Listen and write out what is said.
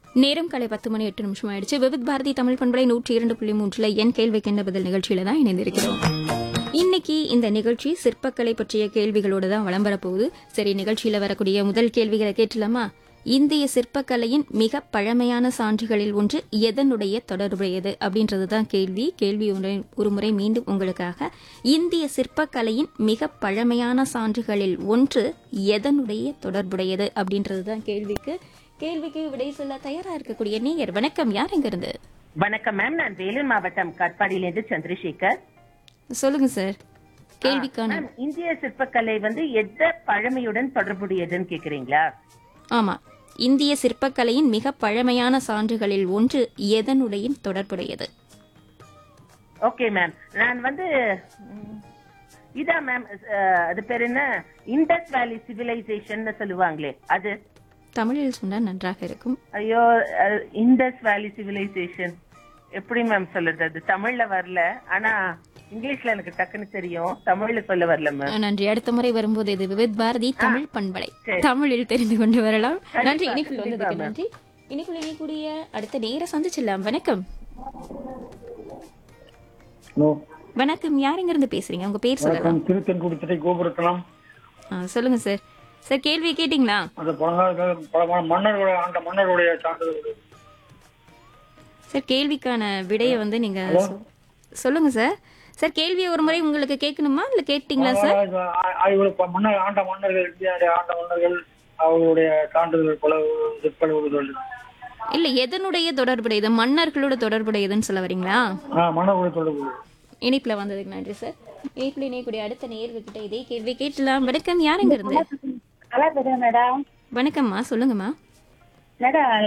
நேரம் காலை பத்து மணி எட்டு நிமிஷம் ஆயிடுச்சு விவித் பாரதி தமிழ் பண்பலை நூற்றி இரண்டு புள்ளி மூன்றுல என் கேள்விக்கு என்ன பதில் நிகழ்ச்சியில தான் இணைந்திருக்கிறோம் இன்னைக்கு இந்த நிகழ்ச்சி சிற்பக்கலை பற்றிய கேள்விகளோடு தான் வலம் வரப்போகுது சரி நிகழ்ச்சியில வரக்கூடிய முதல் கேள்விகளை கேட்டலாமா இந்திய சிற்பக்கலையின் மிக பழமையான சான்றுகளில் ஒன்று எதனுடைய தொடர்புடையது அப்படின்றது தான் கேள்வி கேள்வி ஒன்றை- ஒரு முறை மீண்டும் உங்களுக்காக இந்திய சிற்பக்கலையின் மிக பழமையான சான்றுகளில் ஒன்று எதனுடைய தொடர்புடையது அப்படின்றது தான் கேள்விக்கு கேள்விக்கு விடை சொல்ல தயாரா இருக்கக்கூடிய நேயர் வணக்கம் யார் எங்க இருந்து வணக்கம் மேம் நான் வேலூர் மாவட்டம் காட்பாடியிலிருந்து சந்திரசேகர் சொல்லுங்க சார் கேள்விக்கான மேம் இந்திய சிற்பக்கலை வந்து எந்த பழமையுடன் தொடர்புடையதுன்னு கேக்குறீங்களா ஆமா இந்திய சிற்பக்கலையின் மிக பழமையான சான்றுகளில் ஒன்று எதனுடைய தொடர்புடையது ஓகே மேம் நான் வந்து ம், இதான் மேம் அஹ், அது பேர் என்ன இண்டஸ் வேலி சிவிலைசேஷன் சொல்லுவாங்களே அது தமிழில் சொன்னால் நன்றாக இருக்கும் ஐயோ அஹ், இண்டஸ் வேலி சிவிலைசேஷன் எப்படி மேம் சொல்றது அது தமிழ்ல வரல ஆனா இங்கிலீஷ்ல எனக்கு டக்குன்னு தெரியும் தமிழ்ல சொல்ல வரல மேம் நன்றி அடுத்த முறை வரும்போது இது விவித் பாரதி தமிழ் பண்பலை சரி. தமிழில் தெரிந்து கொண்டு வரலாம் கண்டிப்பா, நன்றி இனிப்பில் கண்டிப்பா, வந்ததுக்கு நன்றி இனிப்பில் இணைக்கூடிய அடுத்த நேர சந்திச்சிடலாம் வணக்கம் ஹலோ வணக்கம் யாருங்க இருந்து பேசுறீங்க உங்க பேர் சொல்லலாம் வணக்கம் திருத்தன்குடி திரை கோபுரத்தனம் ஆ, சொல்லுங்க சார் சார் கேள்வி கேட்டீங்களா அந்த பழங்கால பழமான மன்னர்களுடைய ஆண்ட மன்னர்களுடைய சான்றிதழ் சார் கேள்விக்கான விடையை வந்து நீங்க சொ- சொல்லுங்க சார் சார் கேள்வியை ஒரு முறை உங்களுக்கு கேட்கணுமா இல்ல கேட்டீங்களா சார் ஆய்வுகள் ப- மன்னர் ஆண்ட மன்னர்கள் இந்தியாவுடைய ஆண்ட மன்னர்கள் அவர்களுடைய சான்றிதழ் பல சிற்பல் உறுதிகள் இல்ல எதனுடைய தொடர்புடையது மன்னர்களோட தொடர்புடையதுன்னு சொல்ல வரீங்களா ஆ மன்னர்களுடைய தொடர்பு இணைப்புல வந்ததுக்கு நன்றி சார் இணைப்புல இணையக்கூடிய அடுத்த நேர்கிட்ட இதே கேள்வி கேட்டலாம் வணக்கம் யாருங்க இருந்து நல்லா தெரியும் மேடம் வணக்கம்மா சொல்லுங்கம்மா மேடம்